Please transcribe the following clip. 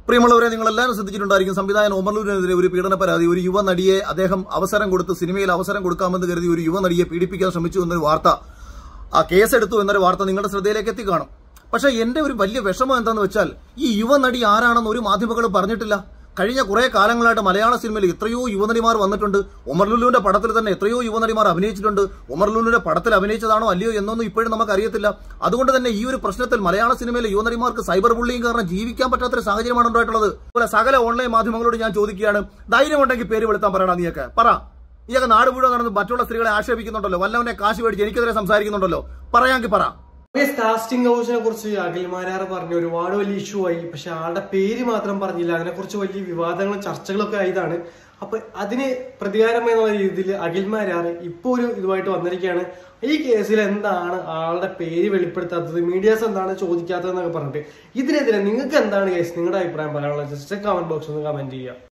പ്രിയമുള്ളവരെ നിങ്ങൾ എല്ലാവരും ശ്രദ്ധിച്ചിട്ടുണ്ടായിരിക്കും സംവിധായകൻ ഒമർലൂരിനെതിരെ ഒരു പീഡന പരാതി ഒരു യുവ നടിയെ അദ്ദേഹം അവസരം കൊടുത്ത് സിനിമയിൽ അവസരം കൊടുക്കാമെന്ന് കരുതി ഒരു യുവ നടിയെ പീഡിപ്പിക്കാൻ ശ്രമിച്ചു എന്നൊരു വാർത്ത ആ കേസെടുത്തു എന്നൊരു വാർത്ത നിങ്ങളുടെ ശ്രദ്ധയിലേക്ക് എത്തിക്കാണും പക്ഷെ എന്റെ ഒരു വലിയ വിഷമം എന്താന്ന് വെച്ചാൽ ഈ യുവ നടി ആരാണെന്ന് ഒരു മാധ്യമങ്ങളും പറഞ്ഞിട്ടില്ല കഴിഞ്ഞ കുറെ കാലങ്ങളായിട്ട് മലയാള സിനിമയിൽ എത്രയോ യുവനടിമാർ വന്നിട്ടുണ്ട് ഉമർലുലുവിന്റെ പടത്തിൽ തന്നെ എത്രയോ യുവനടിമാർ അഭിനയിച്ചിട്ടുണ്ട് ഉമർലുലുവിന്റെ പടത്തിൽ അഭിനയിച്ചതാണോ അല്ലയോ എന്നൊന്നും ഇപ്പോഴും നമുക്ക് അറിയത്തില്ല അതുകൊണ്ട് തന്നെ ഈ ഒരു പ്രശ്നത്തിൽ മലയാള സിനിമയിലെ യുവനടിമാർക്ക് സൈബർ ബുള്ളിയും കാരണം ജീവിക്കാൻ പറ്റാത്തൊരു സാഹചര്യമാണ് ഉണ്ടായിട്ടുള്ളത് അതുപോലെ സകല ഓൺലൈൻ മാധ്യമങ്ങളോട് ഞാൻ ചോദിക്കുകയാണ് ധൈര്യമുണ്ടെങ്കിൽ പേര് വെളുത്താൻ പറയണം നീയൊക്കെ പറ നീയൊക്കെ നാട് മുഴുവൻ നടന്ന് മറ്റുള്ള സ്ത്രീകളെ ആക്ഷേപിക്കുന്നുണ്ടല്ലോ വല്ലവനെ കാശ് മേടിച്ച് എനിക്കെതിരെ സംസാരിക്കുന്നുണ്ടല്ലോ പറയാമെങ്കിൽ പറ ഗൈസ്, കാസ്റ്റിംഗ് ഹൗസിനെ കുറിച്ച് അഖിൽമാരാർ പറഞ്ഞു ഒരുപാട് വലിയ ഇഷ്യൂ ആയി പക്ഷെ ആളുടെ പേര് മാത്രം പറഞ്ഞില്ല അതിനെ കുറിച്ച് വലിയ വിവാദങ്ങളും ചർച്ചകളൊക്കെ ആയതാണ് അപ്പൊ അതിന് പ്രതികാരം എന്നുള്ള രീതിയിൽ അഖിൽമാരാർ ഇപ്പൊ ഒരു ഇതുമായിട്ട് വന്നിരിക്കുകയാണ് ഈ കേസിൽ എന്താണ് ആളുടെ പേര് വെളിപ്പെടുത്താത്തത് മീഡിയാസ് എന്താണ് ചോദിക്കാത്തതെന്നൊക്കെ പറഞ്ഞിട്ട് ഇതിനെതിരെ നിങ്ങൾക്ക് എന്താണ് കേസ് നിങ്ങളുടെ അഭിപ്രായം പറയാനുള്ളത് ജസ്റ്റ് കമന്റ് ബോക്സ് ഒന്ന് കമന്റ് ചെയ്യുക